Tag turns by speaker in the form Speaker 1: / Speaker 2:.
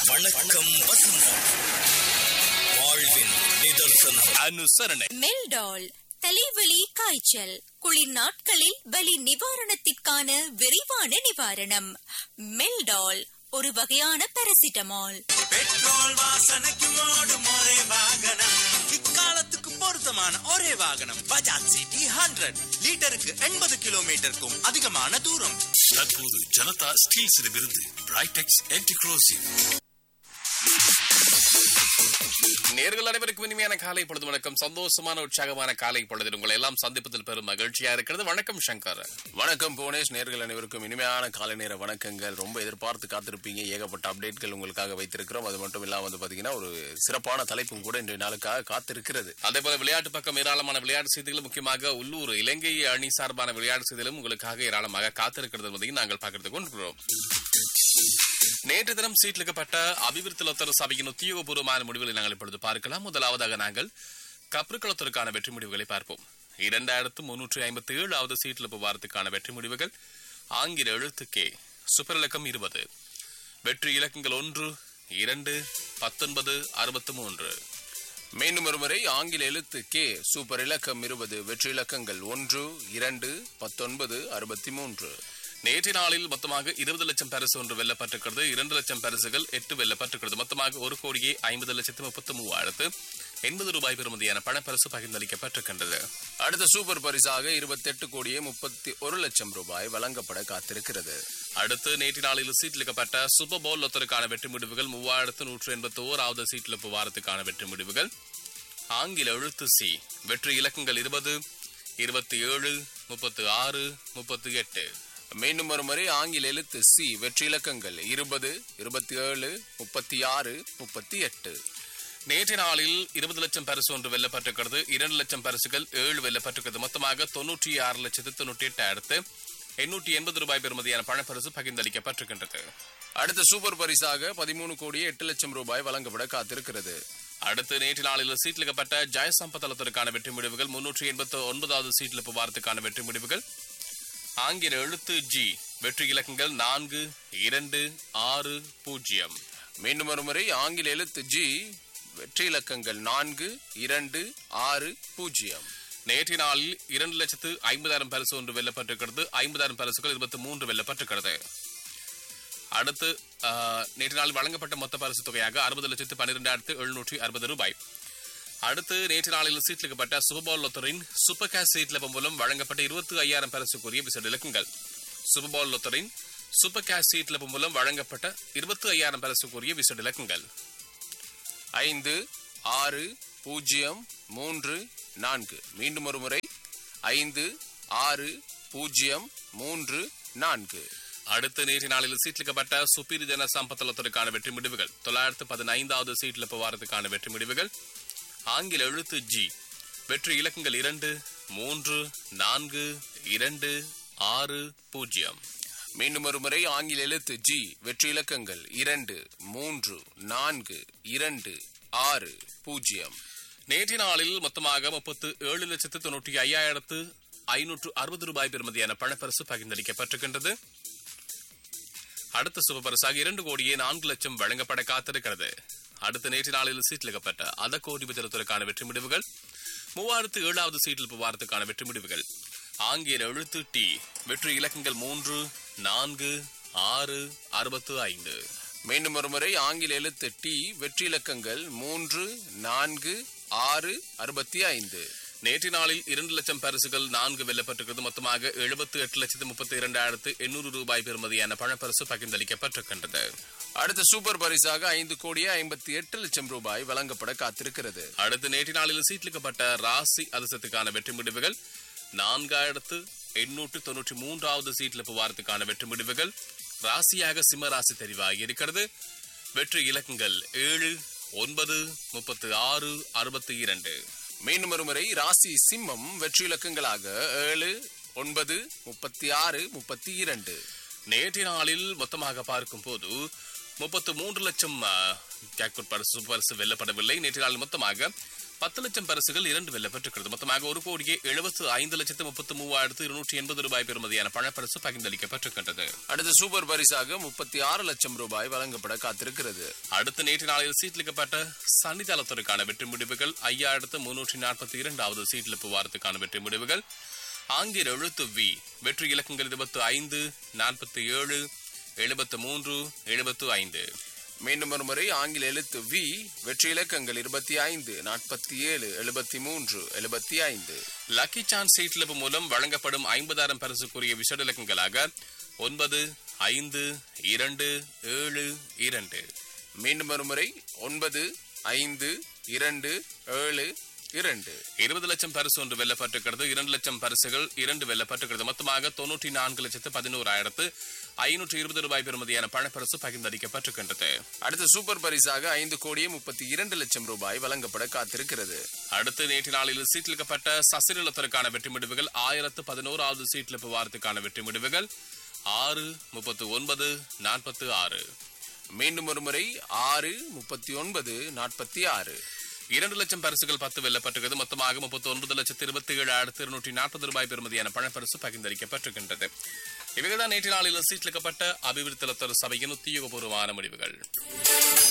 Speaker 1: வணக்கம் வசந்தம் வாழ்வின் நிதர்சனம்
Speaker 2: அனுசரணை
Speaker 3: மெல்டால் தலைவலி காய்ச்சல் குளிர் நாட்களில் வலி நிவாரணத்திற்கான விரைவான நிவாரணம் மெல்டால் ஒரு வகையான பாராசிட்டமால்
Speaker 4: பெட்ரோல் வாசனைக்கு ஓடும் ஒரே வாகனம் இக்காலத்துக்கு பொருத்தமான ஒரே வாகனம் பஜாஜ் சிட்டி ஹண்ட்ரட் லிட்டருக்கு எண்பது கிலோமீட்டருக்கும் அதிகமான தூரம்
Speaker 1: தற்போது ஜனதா ஸ்டீல்ஸிடமிருந்து பிரைடெக்ஸ் என்டிக்ரோசிவ்
Speaker 2: நேர்கள் அனைவருக்கும் இனிமையான காலை பொழுது வணக்கம் சந்தோஷமான உற்சாகமான காலை பொழுது உங்களை எல்லாம் சந்திப்பதில் பெரும் மகிழ்ச்சியா இருக்கிறது வணக்கம் சங்கர்
Speaker 5: வணக்கம் புவனேஷ் நேர்கள் அனைவருக்கும் இனிமையான காலை நேர வணக்கங்கள் ரொம்ப எதிர்பார்த்து காத்திருப்பீங்க ஏகப்பட்ட அப்டேட்கள் உங்களுக்காக வைத்திருக்கிறோம் அது மட்டும் இல்லாம வந்து பாத்தீங்கன்னா ஒரு சிறப்பான தலைப்பும் கூட இன்றைய நாளுக்காக காத்திருக்கிறது
Speaker 2: அதே போல விளையாட்டு பக்கம் ஏராளமான விளையாட்டு செய்திகளும் முக்கியமாக உள்ளூர் இலங்கை அணி சார்பான விளையாட்டு செய்திகளும் உங்களுக்காக ஏராளமாக காத்திருக்கிறது என்பதையும் நாங்கள் பார்க்கறதுக்கு கொண்டிருக்கிறோம் நேற்று தினம் சீட்லிக்கப்பட்ட அபிவிருத்தி லொத்தர சபையின் உத்தியோகபூர்வமான முடிவுகளை நாங்கள் இப்பொழுது பார்க்கலாம் முதலாவதாக நாங்கள் கப்ருக்குளத்திற்கான வெற்றி முடிவுகளை பார்ப்போம் இரண்டாயிரத்து முன்னூற்றி ஐம்பத்தி ஏழாவது சீட்டிழப்பு வாரத்துக்கான வெற்றி முடிவுகள் ஆங்கில எழுத்து கே சூப்பர் இலக்கம் இருபது வெற்றி இலக்கங்கள் ஒன்று இரண்டு பத்தொன்பது அறுபத்து மூன்று
Speaker 5: மீண்டும் ஒருமுறை ஆங்கில எழுத்து கே சூப்பர் இலக்கம் இருபது வெற்றி இலக்கங்கள் ஒன்று இரண்டு பத்தொன்பது அறுபத்தி மூன்று
Speaker 2: நேற்றைய நாளில் மொத்தமாக இருபது லட்சம் பரிசு ஒன்று வெல்லப்பட்டிருக்கிறது இரண்டு லட்சம் பரிசுகள் எட்டு வெல்லப்பட்டிருக்கிறது மொத்தமாக ஒரு கோடியே ஐம்பது லட்சத்து முப்பத்தி மூவாயிரத்து எண்பது ரூபாய் பெறுமதியான பணப்பரிசு பகிர்ந்தளிக்கப்பட்டிருக்கின்றது
Speaker 5: அடுத்த சூப்பர் பரிசாக இருபத்தெட்டு கோடியே முப்பத்தி ஒரு லட்சம் ரூபாய் வழங்கப்பட காத்திருக்கிறது
Speaker 2: அடுத்து நேற்று நாளில் சீட்டிலிக்கப்பட்ட சூப்பர் பவுல் லொத்தருக்கான வெற்றி முடிவுகள் மூவாயிரத்து நூற்று எண்பத்தி ஓராவது சீட்டிழப்பு வாரத்துக்கான வெற்றி முடிவுகள் ஆங்கில எழுத்து சி வெற்றி இலக்கங்கள் இருபது இருபத்தி ஏழு முப்பத்து ஆறு முப்பத்தி எட்டு
Speaker 5: மீண்டும் ஒருமுறை ஆங்கில எழுத்து சி வெற்றி இலக்கங்கள் இருபது இருபத்தி ஏழு முப்பத்தி ஆறு முப்பத்தி எட்டு
Speaker 2: நேற்றைய நாளில் இருபது லட்சம் பரிசு ஒன்று வெல்லப்பட்டிருக்கிறது இரண்டு லட்சம் பரிசுகள் ஏழு வெல்லப்பட்டிருக்கிறது மொத்தமாக தொன்னூற்றி ஆறு லட்சத்து தொண்ணூற்றி எட்டாயிரத்து எண்ணூற்றி எண்பது ரூபாய் பெறுமதியான பணப்பரிசு பகிர்ந்தளிக்கப்பட்டிருக்கின்றது
Speaker 5: அடுத்த சூப்பர் பரிசாக பதிமூணு கோடியே எட்டு லட்சம் ரூபாய் வழங்கப்பட காத்திருக்கிறது
Speaker 2: அடுத்து நேற்று நாளில் சீட்டிலிக்கப்பட்ட ஜெயசம்பதளத்திற்கான வெற்றி முடிவுகள் முன்னூற்றி எண்பத்தி ஒன்பதாவது சீட்டிலிப்பு வாரத்துக்கான வெற்றி முடிவுகள் ஆங்கில எழுத்து ஜி வெற்றி இலக்கங்கள் நான்கு இரண்டு ஆறு பூஜ்ஜியம்
Speaker 5: மீண்டும் ஒருமுறை ஆங்கில எழுத்து ஜி வெற்றி இலக்கங்கள் நான்கு இரண்டு ஆறு பூஜ்ஜியம்
Speaker 2: நேற்றைய நாளில் இரண்டு லட்சத்து ஐம்பதாயிரம் பரிசு ஒன்று வெல்லப்பட்டிருக்கிறது ஐம்பதாயிரம் பரிசுகள் இருபத்தி மூன்று வெல்லப்பட்டிருக்கிறது அடுத்து ஆஹ், நேற்று நாள் வழங்கப்பட்ட மொத்த பரிசு தொகையாக அறுபது லட்சத்து பன்னிரெண்டாயிரத்து எழுநூற்றி அறுபது ரூபாய் அடுத்து நேற்று நாளில் சீட்லிக்கப்பட்ட சூப்பர்பால் லொத்தரின் சூப்பர் கேஷ் சீட்லப்ப மூலம் வழங்கப்பட்ட இருபத்தி ஐயாயிரம் பரிசுக்குரிய விசேட இலக்கங்கள் சூப்பர்பால் லொத்தரின் சூப்பர் கேஷ் சீட்லப்ப மூலம் வழங்கப்பட்ட இருபத்தி ஐயாயிரம் பரிசுக்குரிய விசேட இலக்கங்கள்
Speaker 5: ஐந்து ஆறு பூஜ்ஜியம் மூன்று நான்கு மீண்டும் ஒரு முறை ஐந்து ஆறு பூஜ்ஜியம் மூன்று நான்கு
Speaker 2: அடுத்து நேற்று நாளில் சீட்லிக்கப்பட்ட சுப்பீரி ஜன சம்பத்தலத்திற்கான வெற்றி முடிவுகள் தொள்ளாயிரத்து பதினைந்தாவது சீட்லிப்பு வாரத்துக்கான வெற்றி முடிவுகள் ஆங்கில எழுத்து ஜி வெற்றி இலக்கங்கள் இரண்டு மூன்று நான்கு இரண்டு ஆறு பூஜ்ஜியம்
Speaker 5: மீண்டும் ஒரு முறை ஆங்கில எழுத்து ஜி வெற்றி இலக்கங்கள் இரண்டு மூன்று நான்கு இரண்டு ஆறு பூஜ்ஜியம்
Speaker 2: நேற்று நாளில் மொத்தமாக முப்பத்து ஏழு லட்சத்து தொண்ணூற்றி ஐயாயிரத்து ஐநூற்று அறுபது ரூபாய் பெறுமதியான பணப்பரிசு பகிர்ந்தளிக்கப்பட்டிருக்கின்றது அடுத்த சுப பரிசாக இரண்டு கோடியே நான்கு லட்சம் வழங்கப்பட காத்திருக்கிறது அடுத்த நேற்று நாளில் சீட்டிலிக்கப்பட்ட அத கோடி பத்திரத்திற்கான வெற்றி முடிவுகள் மூவாயிரத்து ஏழாவது சீட்டில் வாரத்துக்கான வெற்றி முடிவுகள் ஆங்கில எழுத்து டி வெற்றி இலக்கங்கள் மூன்று நான்கு ஆறு அறுபத்து ஐந்து
Speaker 5: மீண்டும் ஒரு முறை ஆங்கில எழுத்து டி வெற்றி இலக்கங்கள் மூன்று நான்கு ஆறு அறுபத்தி ஐந்து
Speaker 2: நேற்று நாளில் இரண்டு லட்சம் பரிசுகள் நான்கு வெல்லப்பட்டிருக்கிறது மொத்தமாக எழுபத்து எட்டு லட்சத்து முப்பத்தி இரண்டாயிரத்து எண்ணூறு ரூபாய் பெறுமதியான பணப்பரிசு பகிர்ந்தளிக்கப்பட்டிருக்கின்றது
Speaker 5: அடுத்த சூப்பர் பரிசாக ஐந்து கோடியே ஐம்பத்தி எட்டு லட்சம் ரூபாய் வழங்கப்பட காத்திருக்கிறது
Speaker 2: அடுத்து நேற்று நாளில் சீட்லிக்கப்பட்ட ராசி அதிர்ஷ்டத்துக்கான வெற்றி முடிவுகள் நான்காயிரத்து எண்ணூற்று தொன்னூற்றி மூன்றாவது சீட்லிப்பு வாரத்துக்கான வெற்றி முடிவுகள் ராசியாக சிம்ம ராசி தெரிவாகி இருக்கிறது வெற்றி இலக்கங்கள் ஏழு ஒன்பது முப்பத்து ஆறு அறுபத்தி இரண்டு
Speaker 5: மீண்டும் ஒரு முறை ராசி சிம்மம் வெற்றி இலக்கங்களாக ஏழு ஒன்பது முப்பத்தி ஆறு முப்பத்தி இரண்டு
Speaker 2: நேற்றைய நாளில் மொத்தமாக பார்க்கும் போது முப்பத்து மூன்று லட்சம் ஜாக்பாட் பரிசு பரிசு வெல்லப்படவில்லை நேற்றைய நாளில் மொத்தமாக பத்து லட்சம் பரிசுகள் இரண்டு வெல்ல பெற்றுக்கிறது மொத்தமாக ஒரு கோடியே எழுபத்து ஐந்து லட்சத்து முப்பத்து மூவாயிரத்து இருநூற்றி எண்பது ரூபாய் பெறுமதியான பணப்பரிசு பகிர்ந்தளிக்கப்பட்டிருக்கின்றது
Speaker 5: அடுத்த சூப்பர் பரிசாக முப்பத்தி ஆறு லட்சம் ரூபாய் வழங்கப்பட காத்திருக்கிறது
Speaker 2: அடுத்த நேற்று நாளில் சீட்லிக்கப்பட்ட சன்னிதானத்திற்கான வெற்றி முடிவுகள் ஐயாயிரத்து முன்னூற்றி நாற்பத்தி இரண்டாவது சீட்லிப்பு வாரத்துக்கான வெற்றி முடிவுகள் ஆங்கில எழுத்து வி வெற்றி இலக்கங்கள் இருபத்து ஐந்து நாற்பத்தி ஏழு எழுபத்து மூன்று எழுபத்து ஐந்து
Speaker 5: மீண்டும் ஒரு முறை ஆங்கில எழுத்து வி வெற்றி இலக்கங்கள் இருபத்தி ஐந்து நாற்பத்தி ஏழு எழுபத்தி மூன்று எழுபத்தி ஐந்து
Speaker 2: லக்கி சான்ஸ் சீட்லிப்பு மூலம் வழங்கப்படும் ஐம்பதாயிரம் பரிசுக்குரிய விசேட இலக்கங்களாக ஒன்பது ஐந்து இரண்டு ஏழு இரண்டு
Speaker 5: மீண்டும் ஒரு முறை ஒன்பது ஐந்து இரண்டு ஏழு இரண்டு
Speaker 2: இருபது லட்சம் பரிசு ஒன்று வெல்லப்பட்டிருக்கிறது இரண்டு லட்சம் பரிசுகள் இரண்டு வெல்லப்பட்டிருக்கிறது மொத்தமாக தொன்னூற்றி நான்கு லட்சத்து பதினோராயிரத்து ஐநூற்று இருபது ரூபாய் பெறுமதியான பணப்பரிசு பகிர்ந்தளிக்கப்பட்டிருக்கின்றது
Speaker 5: அடுத்த சூப்பர் பரிசாக ஐந்து கோடியே முப்பத்தி இரண்டு லட்சம் ரூபாய் வழங்கப்பட காத்திருக்கிறது
Speaker 2: அடுத்து நேற்று நாளில் சீட்டிலிக்கப்பட்ட சசிநிலத்திற்கான வெற்றி முடிவுகள் ஆயிரத்து பதினோராவது சீட்டிலிப்பு வாரத்துக்கான வெற்றி முடிவுகள் ஆறு முப்பத்து ஒன்பது நாற்பத்து ஆறு
Speaker 5: மீண்டும் ஒரு முறை ஆறு முப்பத்தி ஒன்பது நாற்பத்தி ஆறு
Speaker 2: இரண்டு லட்சம் பரிசுகள் பத்து வெல்லப்பட்டிருக்கிறது மொத்தமாக முப்பத்தி ஒன்பது லட்சத்து இருபத்தி ஏழாயிரத்து இருநூற்றி நாற்பது ரூபாய் பெறுமதியான பணப்பரிசு பகிர்ந்தளிக்கப்பட்டிருக்கின்றது இவைகள்தான் நேற்று நாளில் சீட்டிலிக்கப்பட்ட அபிவிருத்தி சபையின் உத்தியோகபூர்வமான முடிவுகள்